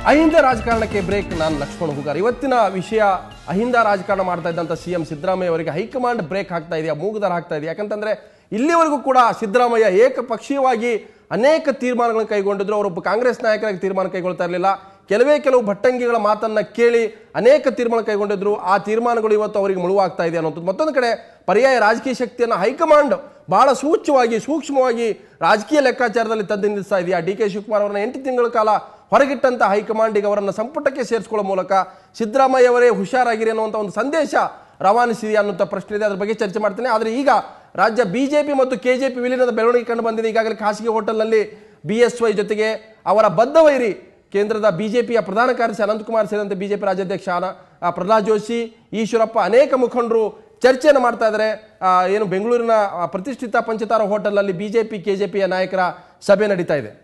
ಅಹಿಂದ ರಾಜಕಾರಣಕ್ಕೆ ಬ್ರೇಕ್ ನಾನು ಲಕ್ಷ್ಮಣ್ ಹುಗಾರ್ ಇವತ್ತಿನ ವಿಷಯ ಅಹಿಂದ ರಾಜಕಾರಣ ಮಾಡ್ತಾ ಇದ್ದಂಥ ಸಿ ಎಂ ಸಿದ್ದರಾಮಯ್ಯ ಅವರಿಗೆ ಹೈಕಮಾಂಡ್ ಬ್ರೇಕ್ ಹಾಕ್ತಾ ಇದೆಯಾ ಮೂಗುದಾರ ಹಾಕ್ತಾ ಇದೆಯಾ ಯಾಕಂತಂದ್ರೆ ಇಲ್ಲಿವರೆಗೂ ಕೂಡ ಸಿದ್ದರಾಮಯ್ಯ ಏಕಪಕ್ಷೀಯವಾಗಿ ಅನೇಕ ತೀರ್ಮಾನಗಳನ್ನು ಕೈಗೊಂಡಿದ್ರು ಅವರೊಬ್ಬ ಕಾಂಗ್ರೆಸ್ ನಾಯಕರಾಗಿ ತೀರ್ಮಾನ ಕೈಗೊಳ್ತಾ ಇರಲಿಲ್ಲ ಕೆಲವೇ ಕೆಲವು ಭಟ್ಟಂಗಿಗಳ ಮಾತನ್ನ ಕೇಳಿ ಅನೇಕ ತೀರ್ಮಾನ ಕೈಗೊಂಡಿದ್ರು ಆ ತೀರ್ಮಾನಗಳು ಇವತ್ತು ಅವರಿಗೆ ಮುಳುವಾಗ್ತಾ ಇದೆ ಅನ್ನೋದು ಮತ್ತೊಂದು ಕಡೆ ಪರ್ಯಾಯ ರಾಜಕೀಯ ಶಕ್ತಿಯನ್ನು ಹೈಕಮಾಂಡ್ ಬಹಳ ಸೂಕ್ಷ್ಮವಾಗಿ ಸೂಕ್ಷ್ಮವಾಗಿ ರಾಜಕೀಯ ಲೆಕ್ಕಾಚಾರದಲ್ಲಿ ತಂದು ನಿಲ್ಲಿಸ್ತಾ ಇದೆಯಾ ಡಿ ಕೆ ಶಿವಕುಮಾರ್ ಅವರನ್ನ ಎಂಟು ತಿಂಗಳ ಕಾಲ ಹೊರಗಿಟ್ಟಂತ ಹೈಕಮಾಂಡ್ ಈಗ ಅವರನ್ನ ಸಂಪುಟಕ್ಕೆ ಸೇರಿಸಿಕೊಳ್ಳೋ ಮೂಲಕ ಸಿದ್ದರಾಮಯ್ಯ ಅವರೇ ಹುಷಾರಾಗಿರಿ ಅನ್ನುವಂಥ ಒಂದು ಸಂದೇಶ ರವಾನಿಸಿದೆಯಾ ಅನ್ನುವಂಥ ಪ್ರಶ್ನೆ ಇದೆ ಅದ್ರ ಬಗ್ಗೆ ಚರ್ಚೆ ಮಾಡ್ತೇನೆ ಆದರೆ ಈಗ ರಾಜ್ಯ ಬಿಜೆಪಿ ಮತ್ತು ಕೆಜೆಪಿ ವಿಲೀನದ ಬೆಳವಣಿಗೆ ಕಂಡು ಬಂದಿದೆ ಈಗಾಗಲೇ ಖಾಸಗಿ ಹೋಟೆಲ್ನಲ್ಲಿ ಬಿ ಎಸ್ ವೈ ಜೊತೆಗೆ ಅವರ ಬದ್ಧವೈರಿ ಕೇಂದ್ರದ ಬಿಜೆಪಿಯ ಪ್ರಧಾನ ಕಾರ್ಯದರ್ಶಿ ಅನಂತಕುಮಾರ್ ಸೇರಿದಂತೆ ಬಿಜೆಪಿ ರಾಜ್ಯಾಧ್ಯಕ್ಷ ಅನ- ಆ, ಪ್ರಹ್ಲಾದ್ ಜೋಶಿ ಈಶ್ವರಪ್ಪ ಅನೇಕ ಮುಖಂಡರು ಚರ್ಚೆಯನ್ನು ಮಾಡ್ತಾ ಇದ್ದಾರೆ ಆ, ಏನು ಬೆಂಗಳೂರಿನ ಆ, ಪ್ರತಿಷ್ಠಿತ ಪಂಚತಾರ ಹೋಟೆಲ್ನಲ್ಲಿ ಬಿಜೆಪಿ ಕೆಜೆಪಿಯ ನಾಯಕರ ಸಭೆ ನಡೀತಾ ಇದೆ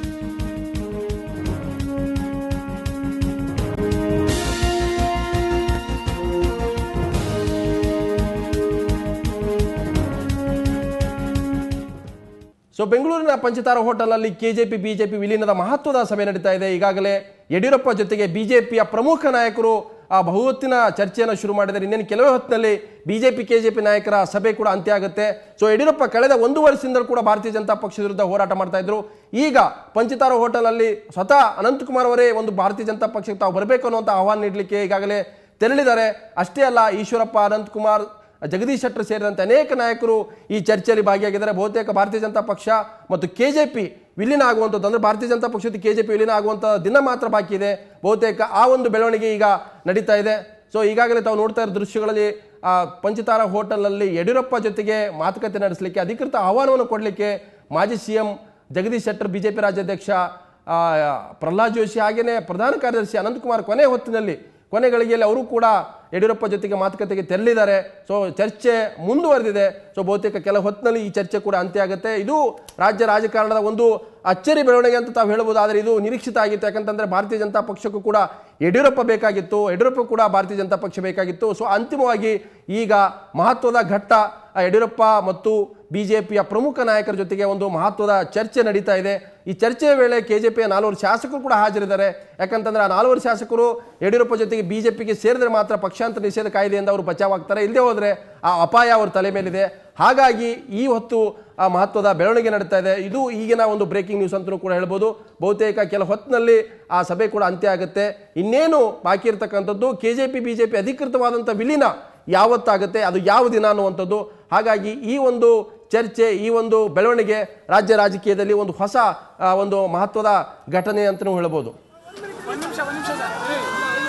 ಸೊ ಬೆಂಗಳೂರಿನ ಪಂಚತಾರ ಹೋಟೆಲ್ನಲ್ಲಿ ಕೆಜೆಪಿ ಬಿಜೆಪಿ ವಿಲೀನದ ಮಹತ್ವದ ಸಭೆ ನಡೀತಾ ಇದೆ ಈಗಾಗಲೇ ಯಡಿಯೂರಪ್ಪ ಜೊತೆಗೆ ಬಿಜೆಪಿಯ ಪ್ರಮುಖ ನಾಯಕರು ಆ ಬಹುಹೊತ್ತಿನ ಚರ್ಚೆಯನ್ನು ಶುರು ಮಾಡಿದ್ದಾರೆ ಇನ್ನೇನು ಕೆಲವೇ ಹೊತ್ತಿನಲ್ಲಿ ಬಿಜೆಪಿ ಕೆಜೆಪಿ ನಾಯಕರ ಸಭೆ ಕೂಡ ಅಂತ್ಯ ಆಗುತ್ತೆ ಸೊ ಯಡಿಯೂರಪ್ಪ ಕಳೆದ ಒಂದು ವರ್ಷದಿಂದಲೂ ಕೂಡ ಭಾರತೀಯ ಜನತಾ ಪಕ್ಷದ ವಿರುದ್ಧ ಹೋರಾಟ ಮಾಡ್ತಾ ಇದ್ರು ಈಗ ಪಂಚತಾರ ಹೋಟೆಲ್ನಲ್ಲಿ ಸ್ವತಃ ಅನಂತಕುಮಾರ್ ಅವರೇ ಒಂದು ಭಾರತೀಯ ಜನತಾ ಪಕ್ಷಕ್ಕೆ ತಾವು ಬರಬೇಕು ಅನ್ನುವಂಥ ಆಹ್ವಾನ ನೀಡಲಿಕ್ಕೆ ಈಗಾಗಲೇ ತೆರಳಿದ್ದಾರೆ ಅಷ್ಟೇ ಅಲ್ಲ ಈಶ್ವರಪ್ಪ ಅನಂತಕುಮಾರ್ ಜಗದೀಶ್ ಶೆಟ್ಟರ್ ಸೇರಿದಂತೆ ಅನೇಕ ನಾಯಕರು ಈ ಚರ್ಚೆಯಲ್ಲಿ ಭಾಗಿಯಾಗಿದ್ದಾರೆ ಬಹುತೇಕ ಭಾರತೀಯ ಜನತಾ ಪಕ್ಷ ಮತ್ತು ಕೆಜೆಪಿ ವಿಲೀನ ಆಗುವಂಥದ್ದು ಅಂದರೆ ಭಾರತೀಯ ಜನತಾ ಪಕ್ಷ ಜೊತೆ ಕೆಜೆಪಿ ವಿಲೀನ ಆಗುವಂಥ ದಿನ ಮಾತ್ರ ಬಾಕಿ ಇದೆ ಬಹುತೇಕ ಆ ಒಂದು ಬೆಳವಣಿಗೆ ಈಗ ನಡೀತಾ ಇದೆ ಸೊ ಈಗಾಗಲೇ ತಾವು ನೋಡ್ತಾ ಇರೋ ದೃಶ್ಯಗಳಲ್ಲಿ ಆ ಪಂಚತಾರ ಹೋಟೆಲ್ನಲ್ಲಿ ಯಡಿಯೂರಪ್ಪ ಜೊತೆಗೆ ಮಾತುಕತೆ ನಡೆಸಲಿಕ್ಕೆ ಅಧಿಕೃತ ಆಹ್ವಾನವನ್ನು ಕೊಡಲಿಕ್ಕೆ ಮಾಜಿ C M Jagadish Shettar BJP ರಾಜ್ಯಾಧ್ಯಕ್ಷ ಆ, ಪ್ರಹ್ಲಾದ್ ಜೋಶಿ ಹಾಗೆಯೇ ಪ್ರಧಾನ ಕಾರ್ಯದರ್ಶಿ ಅನಂತಕುಮಾರ್ ಕೊನೆ ಹೊತ್ತಿನಲ್ಲಿ ಕೊನೆ ಗಳಿಗೆಯಲ್ಲಿ ಅವರು ಕೂಡ ಯಡಿಯೂರಪ್ಪ ಜೊತೆಗೆ ಮಾತುಕತೆಗೆ ತೆರಳಿದ್ದಾರೆ ಸೊ ಚರ್ಚೆ ಮುಂದುವರೆದಿದೆ ಸೊ ಬಹುತೇಕ ಕೆಲ ಹೊತ್ತಿನಲ್ಲಿ ಈ ಚರ್ಚೆ ಕೂಡ ಅಂತ್ಯ ಆಗುತ್ತೆ ಇದು ರಾಜ್ಯ ರಾಜಕಾರಣದ ಒಂದು ಅಚ್ಚರಿ ಬೆಳವಣಿಗೆ ಅಂತ ತಾವು ಹೇಳ್ಬೋದು ಆದರೆ ಇದು ನಿರೀಕ್ಷಿತ ಆಗಿತ್ತು ಯಾಕಂತಂದ್ರೆ ಭಾರತೀಯ ಜನತಾ ಪಕ್ಷಕ್ಕೂ ಕೂಡ ಯಡಿಯೂರಪ್ಪ ಬೇಕಾಗಿತ್ತು ಯಡಿಯೂರಪ್ಪ ಕೂಡ ಭಾರತೀಯ ಜನತಾ ಪಕ್ಷ ಬೇಕಾಗಿತ್ತು ಸೊ ಅಂತಿಮವಾಗಿ ಈಗ ಮಹತ್ವದ ಘಟ್ಟ ಆ ಯಡಿಯೂರಪ್ಪ ಮತ್ತು ಬಿಜೆಪಿಯ ಪ್ರಮುಖ ನಾಯಕರ ಜೊತೆಗೆ ಒಂದು ಮಹತ್ವದ ಚರ್ಚೆ ನಡೀತಾ ಇದೆ ಈ ಚರ್ಚೆಯ ವೇಳೆ ಕೆಜೆಪಿಯ ನಾಲ್ವರು ಶಾಸಕರು ಕೂಡ ಹಾಜರಿದ್ದಾರೆ ಯಾಕಂತಂದ್ರೆ ಆ ನಾಲ್ವರು ಶಾಸಕರು ಯಡಿಯೂರಪ್ಪ ಜೊತೆಗೆ ಬಿಜೆಪಿಗೆ ಸೇರಿದ್ರೆ ಮಾತ್ರ ಪಕ್ಷಾಂತರ ನಿಷೇಧ ಕಾಯ್ದೆಯಿಂದ ಅವರು ಬಚಾವಾಗ್ತಾರೆ ಇಲ್ಲದೆ ಹೋದ್ರೆ ಆ ಅಪಾಯ ಅವ್ರ ತಲೆ ಮೇಲಿದೆ ಹಾಗಾಗಿ ಈ ಹೊತ್ತು ಆ ಮಹತ್ವದ ಬೆಳವಣಿಗೆ ನಡೀತಾ ಇದೆ ಇದು ಈಗಿನ ಒಂದು ಬ್ರೇಕಿಂಗ್ ನ್ಯೂಸ್ ಅಂತಲೂ ಕೂಡ ಹೇಳ್ಬೋದು ಬಹುತೇಕ ಕೆಲ ಹೊತ್ತಿನಲ್ಲಿ ಆ ಸಭೆ ಕೂಡ ಅಂತ್ಯ ಆಗುತ್ತೆ ಇನ್ನೇನು ಬಾಕಿ ಇರತಕ್ಕಂಥದ್ದು ಕೆಜೆಪಿ ಬಿಜೆಪಿ ಅಧಿಕೃತವಾದಂಥ ವಿಲೀನ ಯಾವತ್ತಾಗುತ್ತೆ ಅದು ಯಾವ ದಿನ ಅನ್ನುವಂಥದ್ದು ಹಾಗಾಗಿ ಈ ಒಂದು ಚರ್ಚೆ ಈ ಒಂದು ಬೆಳವಣಿಗೆ ರಾಜ್ಯ ರಾಜಕೀಯದಲ್ಲಿ ಒಂದು ಹೊಸ ಆ, ಒಂದು ಮಹತ್ವದ ಘಟನೆ ಅಂತಲೂ ಹೇಳ್ಬೋದು ಒಂದ್ ನಿಮಿಷ ಒಂದ್ ನಿಮಿಷ ಸರ್ ಏ,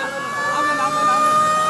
ಆಮೇಲೆ ಆಮೇಲೆ ಆಮೇಲೆ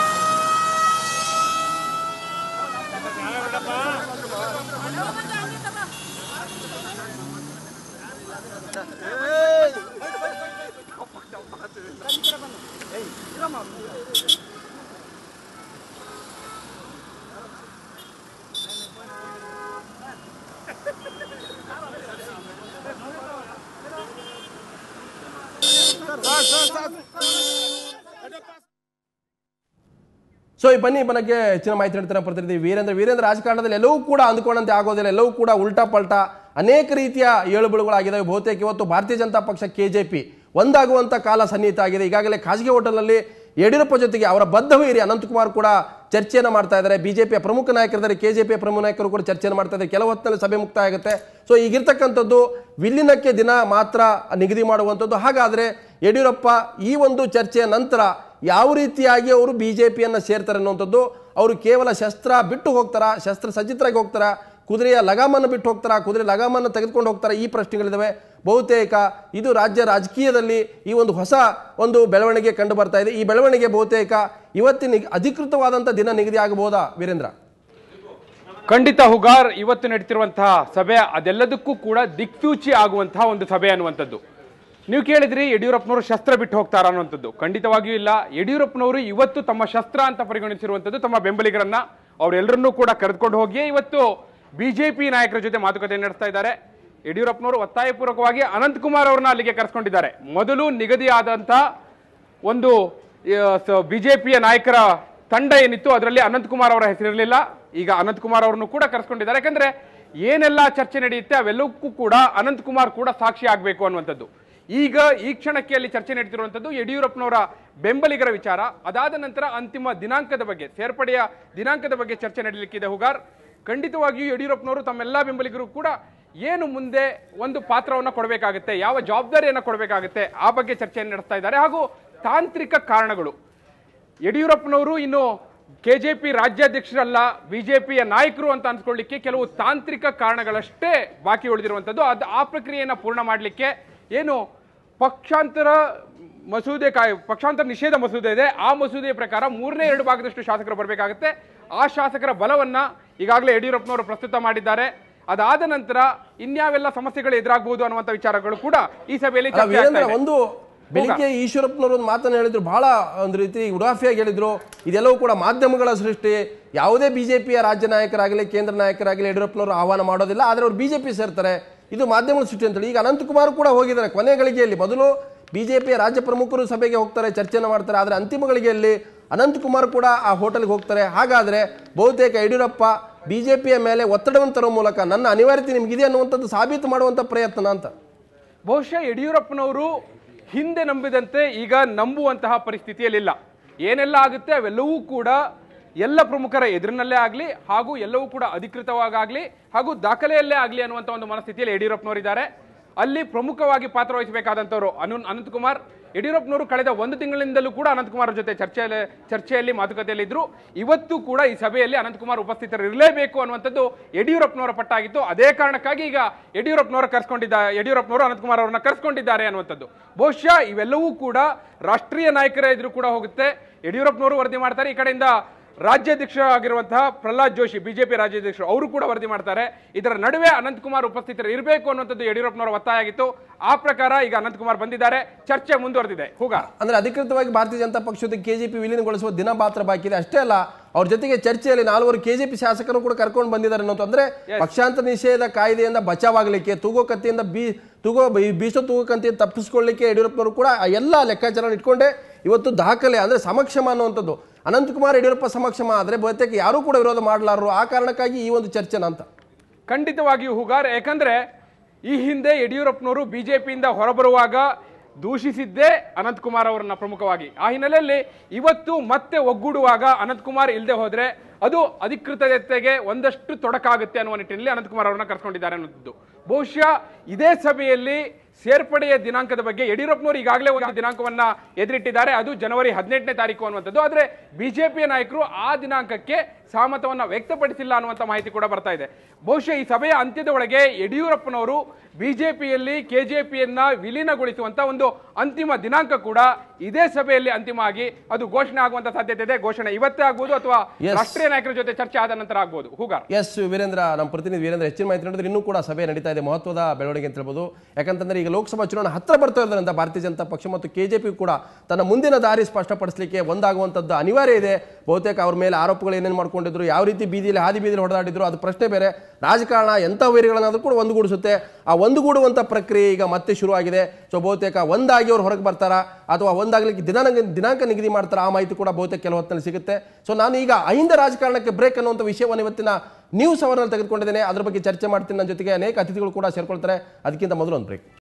ಸೊ ಈ ಬನ್ನಿ ಬನಕ್ಕೆ ಹೆಚ್ಚಿನ ಮಾಹಿತಿ ನೀಡ್ತಾರೆ ಪ್ರತಿನಿಧಿ ವೀರೇಂದ್ರ ವೀರೇಂದ್ರ ರಾಜಕಾರಣದಲ್ಲಿ ಎಲ್ಲವೂ ಕೂಡ ಅಂದ್ಕೊಂಡಂತೆ ಆಗೋದಿಲ್ಲ ಎಲ್ಲವೂ ಕೂಡ ಉಲ್ಟಾ ಪಲ್ಟಾ ಅನೇಕ ರೀತಿಯ ಏಳುಬೀಳುಗಳಾಗಿದ್ದಾವೆ ಬಹುತೇಕ ಇವತ್ತು ಭಾರತೀಯ ಜನತಾ ಪಕ್ಷ ಕೆಜೆಪಿ ಒಂದಾಗುವಂತ ಕಾಲ ಸನ್ನಿಹಿತ ಆಗಿದೆ ಈಗಾಗಲೇ ಖಾಸಗಿ ಹೋಟೆಲ್ನಲ್ಲಿ ಯಡಿಯೂರಪ್ಪ ಜೊತೆಗೆ ಅವರ ಬದ್ಧವೈರಿ ಅನಂತಕುಮಾರ್ ಕೂಡ ಚರ್ಚೆಯನ್ನು ಮಾಡ್ತಾ ಇದ್ದಾರೆ ಬಿಜೆಪಿಯ ಪ್ರಮುಖ ನಾಯಕರಿದ್ದಾರೆ ಕೆಜೆಪಿಯ ಪ್ರಮುಖ ನಾಯಕರು ಕೂಡ ಚರ್ಚೆಯನ್ನು ಮಾಡ್ತಾ ಇದ್ದಾರೆ ಕೆಲ ಹೊತ್ತಿನಲ್ಲಿ ಸಭೆ ಮುಕ್ತಾಯ ಆಗುತ್ತೆ ಸೊ ಈಗಿರ್ತಕ್ಕಂಥದ್ದು ವಿಲೀನಕ್ಕೆ ದಿನ ಮಾತ್ರ ನಿಗದಿ ಮಾಡುವಂಥದ್ದು ಹಾಗಾದ್ರೆ ಯಡಿಯೂರಪ್ಪ ಈ ಒಂದು ಚರ್ಚೆಯ ನಂತರ ಯಾವ ರೀತಿಯಾಗಿ ಅವರು ಬಿಜೆಪಿಯನ್ನು ಸೇರ್ತಾರೆ ಅನ್ನುವಂಥದ್ದು ಅವರು ಕೇವಲ ಶಸ್ತ್ರ ಬಿಟ್ಟು ಹೋಗ್ತಾರಾ ಶಸ್ತ್ರ ಸಜ್ಜಿತರಾಗಿ ಹೋಗ್ತಾರಾ ಕುದುರೆಯ ಲಗಾಮನ್ನು ಬಿಟ್ಟು ಹೋಗ್ತಾರಾ ಕುದುರೆ ಲಗಾಮನ್ನು ತೆಗೆದುಕೊಂಡು ಹೋಗ್ತಾರಾ ಈ ಪ್ರಶ್ನೆಗಳಿದಾವೆ ಬಹುತೇಕ ಇದು ರಾಜ್ಯ ರಾಜಕೀಯದಲ್ಲಿ ಈ ಒಂದು ಹೊಸ ಒಂದು ಬೆಳವಣಿಗೆ ಕಂಡು ಬರ್ತಾ ಇದೆ ಈ ಬೆಳವಣಿಗೆ ಬಹುತೇಕ ಇವತ್ತಿನ ಅಧಿಕೃತವಾದಂಥ ದಿನ ನಿಗದಿ ಆಗಬಹುದಾ ವೀರೇಂದ್ರ ಖಂಡಿತ ಹುಗಾರ್ ಇವತ್ತು ನಡೀತಿರುವಂತಹ ಸಭೆ ಅದೆಲ್ಲದಕ್ಕೂ ಕೂಡ ದಿಕ್ಸೂಚಿ ಆಗುವಂತಹ ಒಂದು ಸಭೆ ಅನ್ನುವಂಥದ್ದು ನೀವು ಕೇಳಿದ್ರಿ ಯಡಿಯೂರಪ್ಪನವರು ಶಸ್ತ್ರ ಬಿಟ್ಟು ಹೋಗ್ತಾರ ಅನ್ನುವಂಥದ್ದು ಖಂಡಿತವಾಗಿಯೂ ಇಲ್ಲ ಯಡಿಯೂರಪ್ಪನವರು ಇವತ್ತು ತಮ್ಮ ಶಸ್ತ್ರ ಅಂತ ಪರಿಗಣಿಸಿರುವಂಥದ್ದು ತಮ್ಮ ಬೆಂಬಲಿಗರನ್ನ ಅವರೆಲ್ಲರನ್ನೂ ಕೂಡ ಕರೆದುಕೊಂಡು ಹೋಗಿ ಇವತ್ತು ಬಿಜೆಪಿ ನಾಯಕರ ಜೊತೆ ಮಾತುಕತೆ ನಡೆಸ್ತಾ ಇದ್ದಾರೆ ಯಡಿಯೂರಪ್ಪನವರು ಒತ್ತಾಯಪೂರ್ವಕವಾಗಿ ಅನಂತಕುಮಾರ್ ಅವರನ್ನ ಅಲ್ಲಿಗೆ ಕರೆಸ್ಕೊಂಡಿದ್ದಾರೆ ಮೊದಲು ನಿಗದಿಯಾದಂತಹ ಒಂದು ಬಿಜೆಪಿಯ ನಾಯಕರ ತಂಡ ಏನಿತ್ತು ಅದರಲ್ಲಿ ಅನಂತಕುಮಾರ್ ಅವರ ಹೆಸರಿರಲಿಲ್ಲ ಈಗ ಅನಂತಕುಮಾರ್ ಅವರನ್ನು ಕೂಡ ಕರೆಸ್ಕೊಂಡಿದ್ದಾರೆ ಯಾಕಂದ್ರೆ ಏನೆಲ್ಲ ಚರ್ಚೆ ನಡೆಯುತ್ತೆ ಅವೆಲ್ಲಕ್ಕೂ ಕೂಡ ಅನಂತಕುಮಾರ್ ಕೂಡ ಸಾಕ್ಷಿ ಆಗಬೇಕು ಅನ್ನುವಂಥದ್ದು ಈಗ ಈ ಕ್ಷಣಕ್ಕೆ ಅಲ್ಲಿ ಚರ್ಚೆ ನಡೀತಿರುವಂತದ್ದು ಯಡಿಯೂರಪ್ಪನವರ ಬೆಂಬಲಿಗರ ವಿಚಾರ ಅದಾದ ನಂತರ ಅಂತಿಮ ದಿನಾಂಕದ ಬಗ್ಗೆ ಸೇರ್ಪಡೆಯ ದಿನಾಂಕದ ಬಗ್ಗೆ ಚರ್ಚೆ ನಡೀಲಿಕ್ಕಿದೆ ಹುಗಾರ್ ಖಂಡಿತವಾಗಿಯೂ ಯಡಿಯೂರಪ್ಪನವರು ತಮ್ಮೆಲ್ಲ ಬೆಂಬಲಿಗರು ಕೂಡ ಏನು ಮುಂದೆ ಒಂದು ಪಾತ್ರವನ್ನು ಕೊಡಬೇಕಾಗುತ್ತೆ ಯಾವ ಜವಾಬ್ದಾರಿಯನ್ನು ಕೊಡಬೇಕಾಗುತ್ತೆ ಆ ಬಗ್ಗೆ ಚರ್ಚೆಯನ್ನು ನಡೆಸ್ತಾ ಇದ್ದಾರೆ ಹಾಗೂ ತಾಂತ್ರಿಕ ಕಾರಣಗಳು ಯಡಿಯೂರಪ್ಪನವರು ಇನ್ನು ಕೆಜೆಪಿ ರಾಜ್ಯಾಧ್ಯಕ್ಷರಲ್ಲ ಬಿಜೆಪಿಯ ನಾಯಕರು ಅಂತ ಅನ್ಸ್ಕೊಳ್ಳಿಕ್ಕೆ ಕೆಲವು ತಾಂತ್ರಿಕ ಕಾರಣಗಳಷ್ಟೇ ಬಾಕಿ ಉಳಿದಿರುವಂಥದ್ದು ಅದು ಆ ಪ್ರಕ್ರಿಯೆಯನ್ನು ಪೂರ್ಣ ಮಾಡಲಿಕ್ಕೆ ಏನು ಪಕ್ಷಾಂತರ ಮಸೂದೆ ಕಾಯ್ ಪಕ್ಷಾಂತರ ನಿಷೇಧ ಮಸೂದೆ ಇದೆ ಆ ಮಸೂದೆಯ ಪ್ರಕಾರ ಮೂರನೇ ಎರಡು ಭಾಗದಷ್ಟು ಶಾಸಕರು ಬರಬೇಕಾಗುತ್ತೆ ಆ ಶಾಸಕರ ಬಲವನ್ನ ಈಗಾಗಲೇ ಯಡಿಯೂರಪ್ಪನವರು ಪ್ರಸ್ತುತ ಮಾಡಿದ್ದಾರೆ ಅದಾದ ನಂತರ ಇನ್ಯಾವೆಲ್ಲ ಸಮಸ್ಯೆಗಳು ಎದುರಾಗಬಹುದು ಅನ್ನುವಂಥ ವಿಚಾರಗಳು ಕೂಡ ಈ ಸಭೆಯಲ್ಲಿ ಅಲ್ಲ, ಚರ್ಚೆ ಆಗ್ತಾ ವೀರೇಂದ್ರ ಇದೆ. ಒಂದು ಬೆಳಿಗ್ಗೆ ಈಶ್ವರಪ್ಪನವರು ಒಂದು ಮಾತನ್ನು ಹೇಳಿದ್ರು ಬಹಳ ಒಂದು ರೀತಿ ಉಡಾಫಿಯಾಗಿ ಹೇಳಿದ್ರು ಇದೆಲ್ಲವೂ ಕೂಡ ಮಾಧ್ಯಮಗಳ ಸೃಷ್ಟಿ ಯಾವುದೇ ಬಿಜೆಪಿಯ ರಾಜ್ಯ ನಾಯಕರಾಗಲಿ ಕೇಂದ್ರ ನಾಯಕರಾಗಲಿ ಯಡಿಯೂರಪ್ಪನವರು ಆಹ್ವಾನ ಮಾಡೋದಿಲ್ಲ ಆದರೆ ಅವರು ಬಿಜೆಪಿ ಸೇರ್ತಾರೆ ಇದು ಮಾಧ್ಯಮಗಳ ಸೃಷ್ಟಿ ಅಂತೇಳಿ ಈಗ ಅನಂತಕುಮಾರ್ ಕೂಡ ಹೋಗಿದ್ದಾರೆ ಕೊನೆ ಗಳಿಗೆಯಲ್ಲಿ ಮೊದಲು ಬಿಜೆಪಿಯ ರಾಜ್ಯ ಪ್ರಮುಖರು ಸಭೆಗೆ ಹೋಗ್ತಾರೆ ಚರ್ಚೆಯನ್ನು ಮಾಡ್ತಾರೆ ಆದರೆ ಅಂತಿಮ ಗಳಿಗೆಯಲ್ಲಿ ಅನಂತಕುಮಾರ್ ಕೂಡ ಆ ಹೋಟೆಲ್ಗೆ ಹೋಗ್ತಾರೆ ಹಾಗಾದ್ರೆ ಬಹುತೇಕ ಯಡಿಯೂರಪ್ಪ ಬಿಜೆಪಿಯ ಮೇಲೆ ಒತ್ತಡವನ್ನು ತರುವ ಮೂಲಕ ನನ್ನ ಅನಿವಾರ್ಯತೆ ನಿಮಗಿದೆ ಅನ್ನುವಂಥದ್ದು ಸಾಬೀತು ಮಾಡುವಂಥ ಪ್ರಯತ್ನ ಅಂತ ಬಹುಶಃ ಯಡಿಯೂರಪ್ಪನವರು ಹಿಂದೆ ನಂಬಿದಂತೆ ಈಗ ನಂಬುವಂತಹ ಪರಿಸ್ಥಿತಿಯಲ್ಲಿಲ್ಲ ಏನೆಲ್ಲ ಆಗುತ್ತೆ ಅವೆಲ್ಲವೂ ಕೂಡ ಎಲ್ಲ ಪ್ರಮುಖರ ಎದುರಿನಲ್ಲೇ ಆಗಲಿ ಹಾಗೂ ಎಲ್ಲವೂ ಕೂಡ ಅಧಿಕೃತವಾಗಲಿ ಹಾಗೂ ದಾಖಲೆಯಲ್ಲೇ ಆಗಲಿ ಅನ್ನುವಂಥ ಒಂದು ಮನಸ್ಥಿತಿಯಲ್ಲಿ ಯಡಿಯೂರಪ್ಪನವರಿದ್ದಾರೆ ಅಲ್ಲಿ ಪ್ರಮುಖವಾಗಿ ಪಾತ್ರ ವಹಿಸಬೇಕಾದಂಥವ್ರು ಅನು ಅನಂತಕುಮಾರ್ ಯಡಿಯೂರಪ್ಪನವರು ಕಳೆದ ಒಂದು ತಿಂಗಳಿಂದಲೂ ಕೂಡ ಅನಂತಕುಮಾರ್ ಅವ್ರ ಜೊತೆ ಚರ್ಚೆಯಲ್ಲಿ ಚರ್ಚೆಯಲ್ಲಿ ಮಾತುಕತೆಯಲ್ಲಿ ಇದ್ರು ಇವತ್ತು ಕೂಡ ಈ ಸಭೆಯಲ್ಲಿ ಅನಂತಕುಮಾರ್ ಉಪಸ್ಥಿತರು ಇರಲೇಬೇಕು ಅನ್ನುವಂಥದ್ದು ಯಡಿಯೂರಪ್ಪನವರ ಪಟ್ಟಾಗಿತ್ತು ಅದೇ ಕಾರಣಕ್ಕಾಗಿ ಈಗ ಯಡಿಯೂರಪ್ಪನವರು ಕರ್ಸ್ಕೊಂಡಿದ್ದ ಯಡಿಯೂರಪ್ಪನವರು ಅನಂತಕುಮಾರ್ ಅವರನ್ನ ಕರ್ಸ್ಕೊಂಡಿದ್ದಾರೆ ಅನ್ನುವಂಥದ್ದು ಬಹುಶಃ ಇವೆಲ್ಲವೂ ಕೂಡ ರಾಷ್ಟ್ರೀಯ ನಾಯಕರ ಎದುರು ಕೂಡ ಹೋಗುತ್ತೆ ಯಡಿಯೂರಪ್ಪನವರು ವರದಿ ಮಾಡ್ತಾರೆ ಈ ಕಡೆಯಿಂದ ರಾಜ್ಯಾಧ್ಯಕ್ಷ ಆಗಿರುವಂತಹ ಪ್ರಹ್ಲಾದ್ ಜೋಶಿ ಬಿಜೆಪಿ ರಾಜ್ಯಾಧ್ಯಕ್ಷರು ಅವರು ಕೂಡ ವರದಿ ಮಾಡ್ತಾರೆ ಇದರ ನಡುವೆ ಅನಂತಕುಮಾರ್ ಉಪಸ್ಥಿತರು ಇರಬೇಕು ಅನ್ನುವಂಥದ್ದು ಯಡಿಯೂರಪ್ಪನವರ ಒತ್ತಾಯ ಆಗಿತ್ತು ಆ ಪ್ರಕಾರ ಈಗ ಅನಂತಕುಮಾರ್ ಬಂದಿದ್ದಾರೆ ಚರ್ಚೆ ಮುಂದುವರೆದಿದೆ ಹೂಗ ಅಂದ್ರೆ ಅಧಿಕೃತವಾಗಿ ಭಾರತೀಯ ಜನತಾ ಪಕ್ಷದ ಕೆಜೆಪಿ ವಿಲೀನಗೊಳಿಸುವ ದಿನ ಮಾತ್ರ ಬಾಕಿ ಇದೆ ಅಷ್ಟೇ ಅಲ್ಲ ಅವ್ರ ಜೊತೆಗೆ ಚರ್ಚೆಯಲ್ಲಿ ನಾಲ್ವರು ಕೆಜೆಪಿ ಶಾಸಕರು ಕೂಡ ಕರ್ಕೊಂಡು ಬಂದಿದ್ದಾರೆ ಅನ್ನೋದು ಅಂದ್ರೆ ಪಕ್ಷಾಂತರ ನಿಷೇಧ ಕಾಯ್ದೆಯಿಂದ ಬಚಾವಾಗಲಿಕ್ಕೆ ತೂಗೋ ಕತ್ತಿಯಿಂದ ಬೀ ತೂಗೋ ಬೀ- ಬೀಸೋ ತೂಗೋ ಕತ್ತಿಯಿಂದ ತಪ್ಪಿಸ್ಕೊಳ್ಳಿಕ್ಕೆ ಯಡಿಯೂರಪ್ಪನವರು ಕೂಡ ಆ ಎಲ್ಲ ಲೆಕ್ಕಾಚಾರ ಇಟ್ಕೊಂಡೆ ಇವತ್ತು ದಾಖಲೆ ಅಂದ್ರೆ ಸಮಕ್ಷಮ ಅನ್ನುವಂಥದ್ದು ಅನಂತಕುಮಾರ್ ಯಡಿಯೂರಪ್ಪ ಸಮಕ್ಷಮ ಆದ್ರೆ ಬಹುತೇಕ ಯಾರೂ ಕೂಡ ವಿರೋಧ ಮಾಡಲಾರರು ಆ ಕಾರಣಕ್ಕಾಗಿ ಈ ಒಂದು ಚರ್ಚೆನ ಅಂತ ಖಂಡಿತವಾಗಿಯೂ ಹುಗಾರ್ ಯಾಕಂದ್ರೆ ಈ ಹಿಂದೆ ಯಡಿಯೂರಪ್ಪನವರು ಬಿಜೆಪಿಯಿಂದ ಹೊರಬರುವಾಗ ದೂಷಿಸಿದ್ದೇ ಅನಂತಕುಮಾರ್ ಅವರನ್ನ ಪ್ರಮುಖವಾಗಿ ಆ ಹಿನ್ನೆಲೆಯಲ್ಲಿ ಇವತ್ತು ಮತ್ತೆ ಒಗ್ಗೂಡುವಾಗ ಅನಂತಕುಮಾರ್ ಇಲ್ಲದೆ ಹೋದ್ರೆ ಅದು ಅಧಿಕೃತತೆಗೆ ಒಂದಷ್ಟು ತೊಡಕಾಗುತ್ತೆ ಅನ್ನುವ ನಿಟ್ಟಿನಲ್ಲಿ ಅನಂತಕುಮಾರ್ ಅವರನ್ನ ಕರ್ಸ್ಕೊಂಡಿದ್ದಾರೆ ಅನ್ನೋದು ಬಹುಶಃ ಇದೇ ಸಭೆಯಲ್ಲಿ ಸೇರ್ಪಡೆಯ ದಿನಾಂಕದ ಬಗ್ಗೆ ಯಡಿಯೂರಪ್ಪನವರು ಈಗಾಗಲೇ ಒಂದು ದಿನಾಂಕವನ್ನ ಎದುರಿಟ್ಟಿದ್ದಾರೆ ಅದು ಜನವರಿ ಹದಿನೆಂಟನೇ ತಾರೀಕು ಅನ್ನುವಂಥದ್ದು ಆದ್ರೆ ಬಿಜೆಪಿಯ ನಾಯಕರು ಆ ದಿನಾಂಕಕ್ಕೆ ಸಹಮತವನ್ನ ವ್ಯಕ್ತಪಡಿಸಿಲ್ಲ ಅನ್ನುವಂಥ ಮಾಹಿತಿ ಕೂಡ ಬರ್ತಾ ಇದೆ ಬಹುಶಃ ಈ ಸಭೆಯ ಅಂತ್ಯದ ಒಳಗೆ ಯಡಿಯೂರಪ್ಪನವರು ಬಿಜೆಪಿಯಲ್ಲಿ ಕೆಜೆಪಿಯನ್ನ ವಿಲೀನಗೊಳಿಸುವಂತ ಒಂದು ಅಂತಿಮ ದಿನಾಂಕ ಕೂಡ ಇದೇ ಸಭೆಯಲ್ಲಿ ಅಂತಿಮ ಆಗಿ ಅದು ಘೋಷಣೆ ಆಗುವಂತ ಸಾಧ್ಯತೆ ಇದೆ ಘೋಷಣೆ ಇವತ್ತೇ ಆಗ್ಬೋದು ಅಥವಾ Yes. ರಾಷ್ಟ್ರೀಯ ನಾಯಕರ ಜೊತೆ ಚರ್ಚೆ ಆದ ನಂತರ ಆಗ್ಬೋದು ಹೂಗಾರ್ ಎಸ್ ವೀರೇಂದ್ರ ನಮ್ಮ ಪ್ರತಿನಿಧಿ ವೀರೇಂದ್ರ ಹೆಚ್ಚಿನ ಮಾಹಿತಿ ನೋಡಿದ್ರೆ ಇನ್ನೂ ಕೂಡ ಸಭೆ ನಡೀತಾ ಇದೆ ಮಹತ್ವದ ಬೆಳವಣಿಗೆ ಅಂತ ಹೇಳ್ಬೋದು ಯಾಕಂತಂದ್ರೆ ಈಗ ಲೋಕಸಭಾ ಚುನಾವಣೆ ಹತ್ರ ಬರ್ತಾ ಇರೋದ್ರಿಂದ ಭಾರತೀಯ ಜನತಾ ಪಕ್ಷ ಮತ್ತು ಕೆಜೆಪಿ ಕೂಡ ತನ್ನ ಮುಂದಿನ ದಾರಿ ಸ್ಪಷ್ಟಪಡಿಸಲಿಕ್ಕೆ ಒಂದಾಗುವಂಥದ್ದು ಅನಿವಾರ್ಯ ಇದೆ ಬಹುತೇಕ ಅವ್ರ ಮೇಲೆ ಆರೋಪಗಳು ಏನೇನು ಮಾಡ್ಕೊಂಡಿದ್ರು ಯಾವ ರೀತಿ ಬೀದಿಯಲ್ಲಿ ಹಾದಿ ಬೀದಿಯಲ್ಲಿ ಹೊಡೆದಾಡಿದ್ರು ಅದು ಪ್ರಶ್ನೆ ಬೇರೆ ರಾಜಕಾರಣ ಎಂಥ ವೈರಿಗಳನ್ನಾದ್ರೂ ಕೂಡ ಒಂದುಗೂಡಿಸುತ್ತೆ ಆ ಒಂದುಗೂಡುವಂಥ ಪ್ರಕ್ರಿಯೆ ಈಗ ಮತ್ತೆ ಶುರುವಾಗಿದೆ ಸೊ ಬಹುತೇಕ ಒಂದಾಗಿ ಅವ್ರು ಹೊರಗೆ ಬರ್ತಾರಾ ಅಥವಾ ಒಂದಾಗ್ಲಿಕ್ಕೆ ದಿನಾಂಕ ದಿನಾಂಕ ನಿಗದಿ ಮಾಡ್ತಾರಾ ಆ ಮಾಹಿತಿ ಕೂಡ ಬಹುತೇಕ ಕೆಲವು ಹೊತ್ತಿನಲ್ಲಿ ಸಿಗುತ್ತೆ ಸೊ ನಾನು ಈಗ ಅಹಿಂದ ರಾಜಕಾರಣಕ್ಕೆ ಬ್ರೇಕ್ ಅನ್ನುವಂಥ ವಿಷಯವನ್ನು ಇವತ್ತಿನ ನ್ಯೂಸ್ ಅವರ್ನಲ್ಲಿ ತೆಗೆದುಕೊಂಡಿದ್ದೇನೆ ಅದ್ರ ಬಗ್ಗೆ ಚರ್ಚೆ ಮಾಡ್ತೀನಿ ನನ್ನ ಜೊತೆಗೆ ಅನೇಕ ಅತಿಥಿಗಳು ಕೂಡ ಸೇರ್ಕೊಳ್ತಾರೆ ಅದಕ್ಕಿಂತ ಮೊದಲು ಒಂದು ಬ್ರೇಕ್